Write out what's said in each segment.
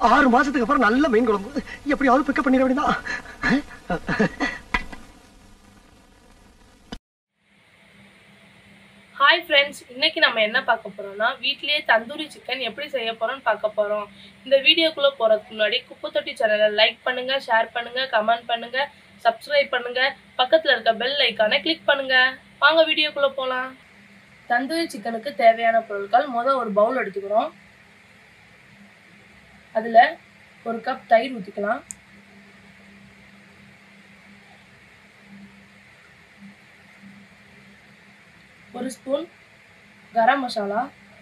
ஆறு மாசத்துக்கு அப்புறம் நல்ல மீன் குழம்பு எப்படியாவது பிக்கப் பண்ணிட வேண்டியதான் ஹாய் ஃப்ரெண்ட்ஸ் இன்னைக்கு நம்ம என்ன பார்க்க போறோம்னா வீட்லயே தந்தூரி சிக்கன் எப்படி செய்ய போறோம்னு பார்க்க போறோம் இந்த வீடியோக்குள்ள போறதுக்கு முன்னாடி குப்பை தொட்டி சேனலை லைக் பண்ணுங்க ஷேர் பண்ணுங்க கமெண்ட் பண்ணுங்க சப்ஸ்கிரைப் பண்ணுங்க பக்கத்துல இருக்க பெல் ஐக்கானை கிளிக் பண்ணுங்க வாங்க வீடியோக்குள்ள போலாம் தந்தூரி சிக்கனுக்கு தேவையான பொருட்கள் முத ஒரு பவுல் எடுத்துக்கிறோம் அதுல ஒரு கப் தயிர் ஊற்றிக்கலாம் ஒரு ஸ்பூன் கரம் மசாலா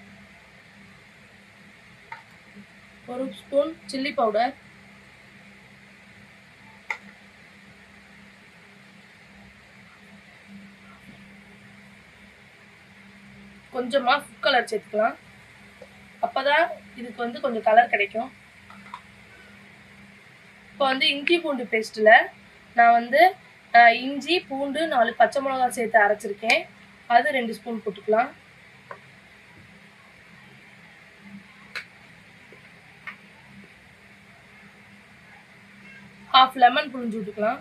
ஒரு ஸ்பூன் சில்லி பவுடர் கொஞ்சமாக ஃபுட் கலர் சேர்த்துக்கலாம் அப்பதான் இதுக்கு வந்து கொஞ்சம் கலர் கிடைக்கும் இப்போ வந்து இஞ்சி பூண்டு பேஸ்ட்டில் நான் வந்து அஹ், இஞ்சி பூண்டு நாலு பச்சை மிளகாய் சேர்த்து அரைச்சிருக்கேன் அது ரெண்டு ஸ்பூன் போட்டுக்கலாம் ஹாஃப் லெமன் புழிஞ்சு விட்டுக்கலாம்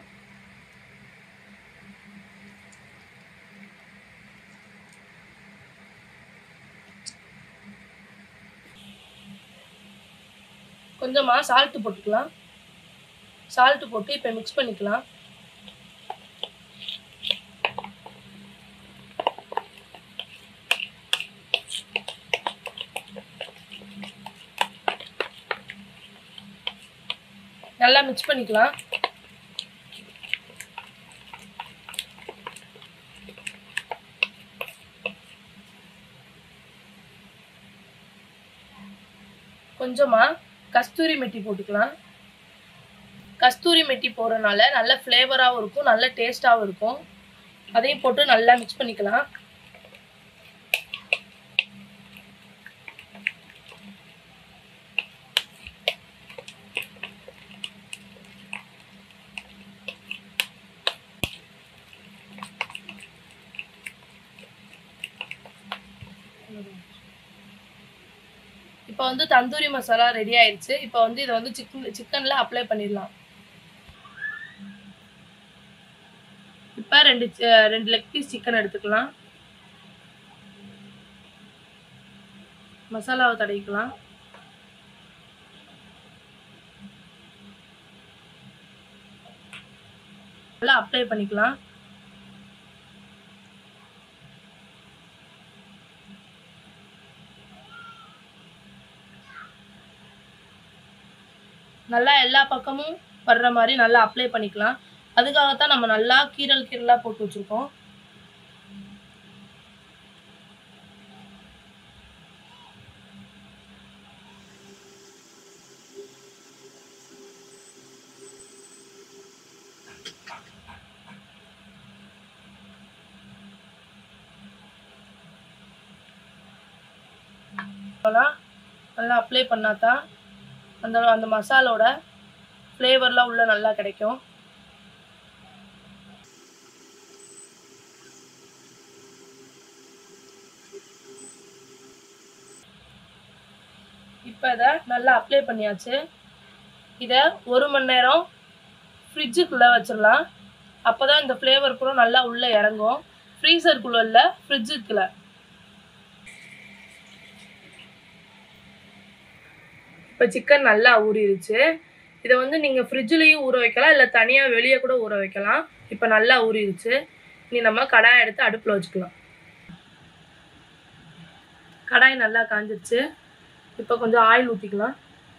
கொஞ்சமா சால்ட் போட்டுக்கலாம் சால்ட் போட்டு இப்போ மிக்ஸ் பண்ணிக்கலாம் நல்லா மிக்ஸ் பண்ணிக்கலாம் கொஞ்சமா கஸ்தூரி மெட்டி போட்டுக்கலாம் கஸ்தூரி மெட்டி போடுறதுனால நல்ல ஃப்ளேவராகவும் இருக்கும் நல்ல டேஸ்டாகவும் இருக்கும் அதையும் போட்டு நல்லா மிக்ஸ் பண்ணிக்கலாம் இப்போ வந்து தந்தூரி மசாலா ரெடி ஆயிடுச்சு இப்போ வந்து இதை வந்து சிக்கன் சிக்கனில் அப்ளை பண்ணிடலாம் இப்போ ரெண்டு சி- ரெண்டு லெக் பீஸ் சிக்கன் எடுத்துக்கலாம் மசாலாவை தடவிக்கலாம் நல்லா அப்ளை பண்ணிக்கலாம் நல்லா எல்லா பக்கமும் வர்ற மாதிரி நல்லா அப்ளை பண்ணிக்கலாம் அதுக்காகத்தான் நம்ம நல்லா கீரல் கீரலாக போட்டு வச்சுருக்கோம் நல்லா அப்ளை பண்ணாதான் அந்த அந்த மசாலோட ஃப்ளேவர்லாம் உள்ள நல்லா கிடைக்கும் இப்போ இதை நல்லா அப்ளை பண்ணியாச்சு இதை ஒரு மணி நேரம் ஃப்ரிட்ஜுக்குள்ளே வச்சிடலாம் அப்போ தான் இந்த ஃப்ளேவர் கூட நல்லா உள்ளே இறங்கும் ஃப்ரீசருக்குள்ளே இல்லை ஃப்ரிட்ஜுக்குள்ளே இப்போ சிக்கன் நல்லா ஊறிடுச்சு இதை வந்து நீங்கள் ஃப்ரிட்ஜ்லேயும் ஊற வைக்கலாம் இல்லை தனியாக வெளியே கூட ஊற வைக்கலாம் இப்போ நல்லா ஊறிடுச்சு இனி நம்ம கடாய் எடுத்து அடுப்பில் வச்சுக்கலாம் கடாய் நல்லா காஞ்சிருச்சு இப்போ கொஞ்சம் ஆயில் ஊற்றிக்கலாம்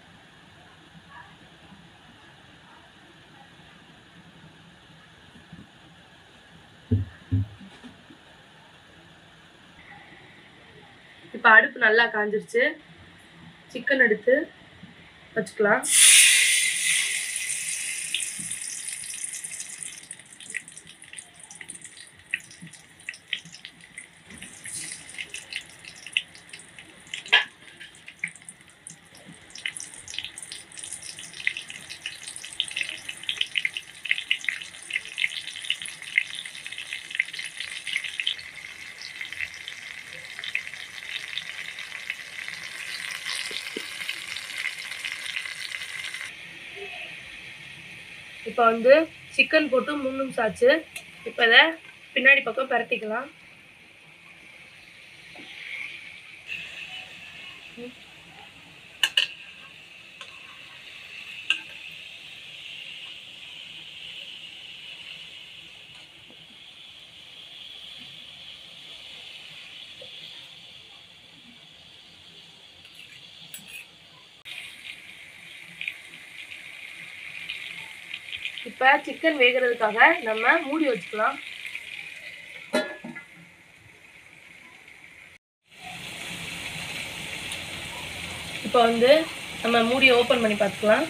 இப்போ அடுப்பு நல்லா காஞ்சிருச்சு சிக்கன் எடுத்து வச்சுக்கலாம் இப்போ வந்து சிக்கன் போட்டு மூணு நிமிஷம் ஆச்சு இப்போ இதை பின்னாடி பக்கம் பரட்டிக்கலாம் இப்போ சிக்கன் வேகிறதுக்காக நம்ம மூடி வச்சுக்கலாம் இப்போ வந்து நம்ம மூடியை ஓப்பன் பண்ணி பார்த்துக்கலாம்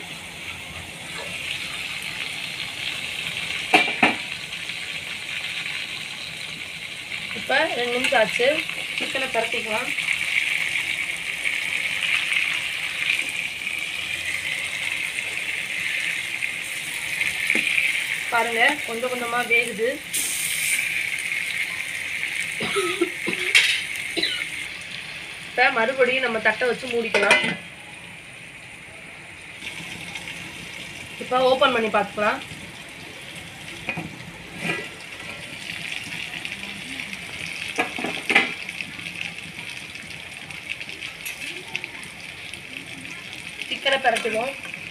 இப்போ ரெண்டு நிமிஷம் ஆச்சு சிக்கனை பரட்டிக்கலாம் பாருங்க கொஞ்சம் கொஞ்சமா வேகுது இப்போ மறுபடியும் நம்ம தட்டை வச்சு மூடிக்கலாம் இப்போ ஓப்பன் பண்ணி பார்த்துக்கலாம் சிக்கனை பரட்டுவோம்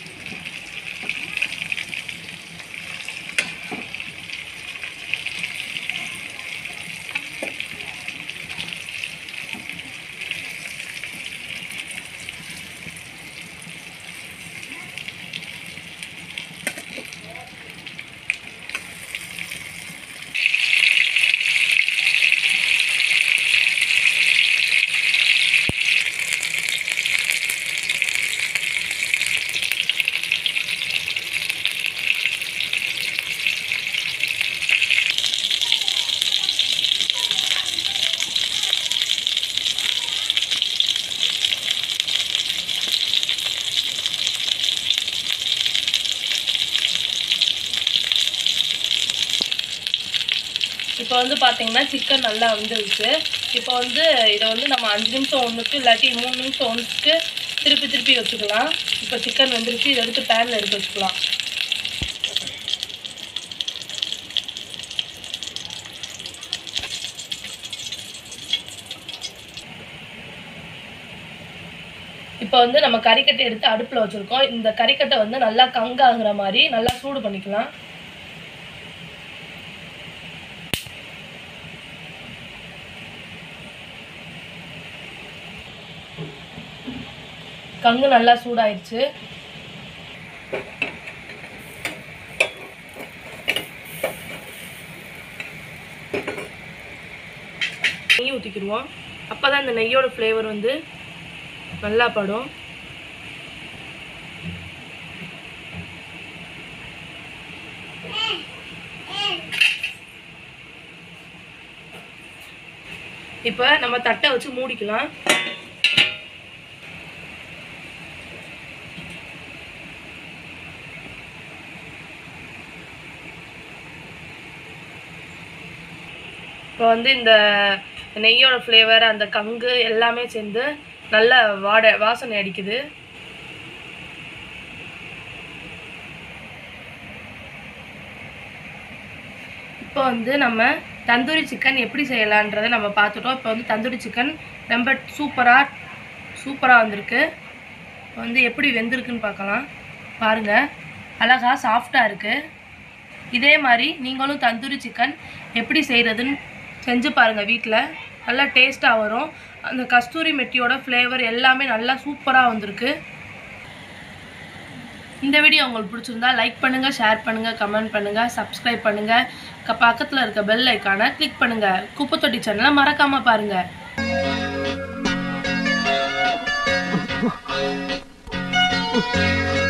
இப்போ வந்து பார்த்தீங்கன்னா சிக்கன் நல்லா வந்துருச்சு இப்போ வந்து இதை வந்து நம்ம அஞ்சு நிமிஷம் ஒன்றுக்கு இல்லாட்டி மூணு நிமிஷம் ஒன்றுக்கு திருப்பி திருப்பி வச்சுக்கலாம் இப்போ சிக்கன் வந்துருச்சு இதை எடுத்து பேனில் எடுத்து வச்சுக்கலாம் இப்போ வந்து நம்ம கறிக்கட்டை எடுத்து அடுப்பில் வச்சுருக்கோம் இந்த கறிக்கட்டை வந்து நல்லா கங்காகிற மாதிரி நல்லா சூடு பண்ணிக்கலாம் கங்கு நல்லா சூடாயிருச்சு நெய் ஊற்றிக்கிடுவோம் அப்போ தான் இந்த நெய்யோட ஃப்ளேவர் வந்து நல்லா படும் இப்போ நம்ம தட்டை வச்சு மூடிக்கலாம் இப்போ வந்து இந்த நெய்யோட ஃப்ளேவர் அந்த கங்கு எல்லாமே சேர்ந்து நல்ல வாடை வாசனை அடிக்குது இப்போ வந்து நம்ம தந்தூரி சிக்கன் எப்படி செய்யலான்றதை நம்ம பார்த்துட்டோம் இப்போ வந்து தந்தூரி சிக்கன் ரொம்ப சூப்பராக சூப்பராக வந்திருக்கு இப்போ வந்து எப்படி வெந்திருக்குன்னு பார்க்கலாம் பாருங்கள் அழகாக சாஃப்டாக இருக்குது இதே மாதிரி நீங்களும் தந்தூரி சிக்கன் எப்படி செய்கிறதுன்னு செஞ்சு பாருங்கள் வீட்டில் நல்லா டேஸ்ட்டாக வரும் அந்த கஸ்தூரி மெட்டியோட ஃப்ளேவர் எல்லாமே நல்லா சூப்பராக வந்திருக்கு இந்த வீடியோ உங்களுக்கு பிடிச்சிருந்தா லைக் பண்ணுங்கள் ஷேர் பண்ணுங்கள் கமெண்ட் பண்ணுங்கள் சப்ஸ்கிரைப் பண்ணுங்கள் க பக்கத்தில் இருக்க பெல் ஐக்கானை கிளிக் பண்ணுங்கள் குப்பத்தொட்டி சேனலை மறக்காமல் பாருங்கள் Ooh.